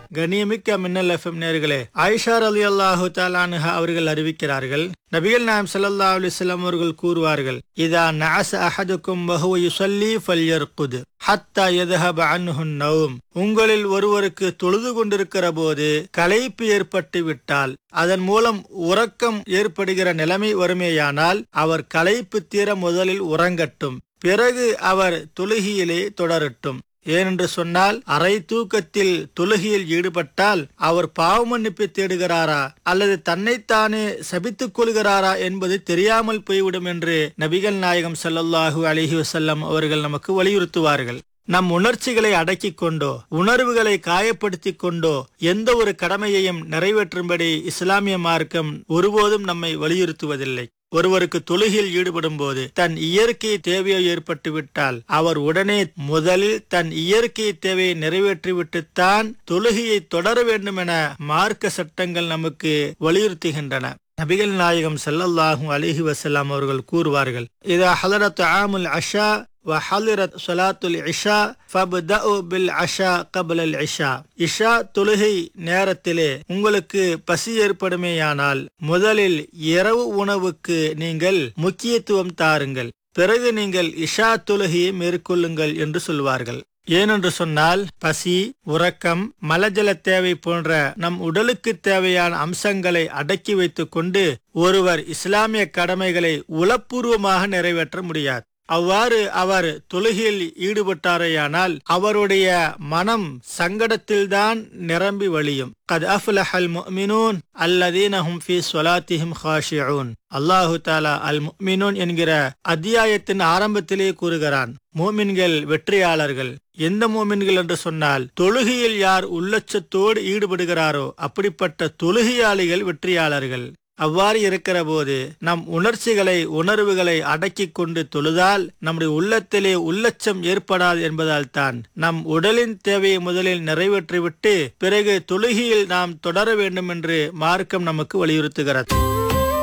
கண்ணியமிக்க மின்னல் எஃப்எம் நேர்களே ஆயிஷார் அலி அல்லாஹு தாலானுஹா அவர்கள் அறிவிக்கிறார்கள் நபிகள் நாயம் ஸல்லல்லாஹு அலைஹி வஸல்லம் அவர்கள் கூறுவார்கள் இதா நஅஸ அஹதுக்கும் வஹுவ யுஸல்லி ஃபல்யர்குத் ஹத்தா யذهب عنه النوم உங்களில் ஒருவருக்கு தொழுது கொண்டிருக்கிற போது களைப்பு ஏற்பட்டு விட்டால் அதன் மூலம் உறக்கம் ஏற்படுகிற நிலைமை வருமேயானால் அவர் களைப்பு தீர முதலில் உறங்கட்டும் பிறகு அவர் தொழுகையிலே தொடரட்டும் ஏனென்று சொன்னால் அரை தூக்கத்தில் தொழுகையில் ஈடுபட்டால் அவர் பாவ மன்னிப்பு தேடுகிறாரா அல்லது தன்னைத்தானே சபித்துக் கொள்கிறாரா என்பது தெரியாமல் போய்விடும் என்று நபிகள் நாயகம் ஸல்லல்லாஹு அலைஹி வஸல்லம் அவர்கள் நமக்கு வலியுறுத்துவார்கள் நம் உணர்ச்சிகளை அடக்கிக் கொண்டோ உணர்வுகளை காயப்படுத்திக் கொண்டோ எந்த ஒரு கடமையையும் நிறைவேற்றும்படி இஸ்லாமிய மார்க்கம் ஒருபோதும் நம்மை வலியுறுத்துவதில்லை ஒருவருக்கு தொழுகையில் ஈடுபடும் போது தன் இயற்கை தேவையோ ஏற்பட்டு விட்டால் அவர் உடனே முதலில் தன் இயற்கை தேவையை நிறைவேற்றிவிட்டுத்தான் தொழுகையை தொடர வேண்டும் என மார்க்க சட்டங்கள் நமக்கு வலியுறுத்துகின்றன நபிகள் நாயகம் ஸல்லல்லாஹு அலைஹி வஸல்லம் அவர்கள் கூறுவார்கள் இதா ஹலரத் ஆமுல் அஷா وحضرت صلاة العشاء فابدأوا بالعشاء قبل العشاء இஷா தொழுகை நேரத்திலே உங்களுக்கு பசி ஏற்படுமேயானால் முதலில் இரவு உணவுக்கு நீங்கள் முக்கியத்துவம் தாருங்கள் பிறகு நீங்கள் இஷா தொழுகையை மேற்கொள்ளுங்கள் என்று சொல்வார்கள் ஏனென்று சொன்னால் பசி உறக்கம் மலஜல தேவை போன்ற நம் உடலுக்கு தேவையான அம்சங்களை அடக்கி வைத்துக் கொண்டு ஒருவர் இஸ்லாமிய கடமைகளை உளப்பூர்வமாக நிறைவேற்ற முடியாது அவ்வாறு அவர் தொழுகையில் ஈடுபட்டாரேயானால் அவருடைய மனம் சங்கடத்தில்தான் நிரம்பி வழியும் கத் அஃப்லஹல் முஃமினூன் அல்லதீனஹும் ஃபீ ஸலாத்திஹிம் காஷிஊன் அல்லாஹு தாலா அல் முஃமினூன் என்கிற அத்தியாயத்தின் ஆரம்பத்திலே கூறுகிறான் மூமின்கள் வெற்றியாளர்கள் எந்த மூமின்கள் என்று சொன்னால் தொழுகையில் யார் உள்ளச்சத்தோடு ஈடுபடுகிறாரோ அப்படிப்பட்ட தொழுகையாளிகள் வெற்றியாளர்கள் அவ்வாறு இருக்கிற போது நம் உணர்ச்சிகளை உணர்வுகளை அடக்கிக் கொண்டு தொழுதால் நம்முடைய உள்ளத்திலே உள்ளச்சம் ஏற்படாது என்பதால் தான் நம் உடலின் தேவையை முதலில் நிறைவேற்றிவிட்டு பிறகு தொழுகையில் நாம் தொடர வேண்டும் என்று மார்க்கம் நமக்கு வலியுறுத்துகிறது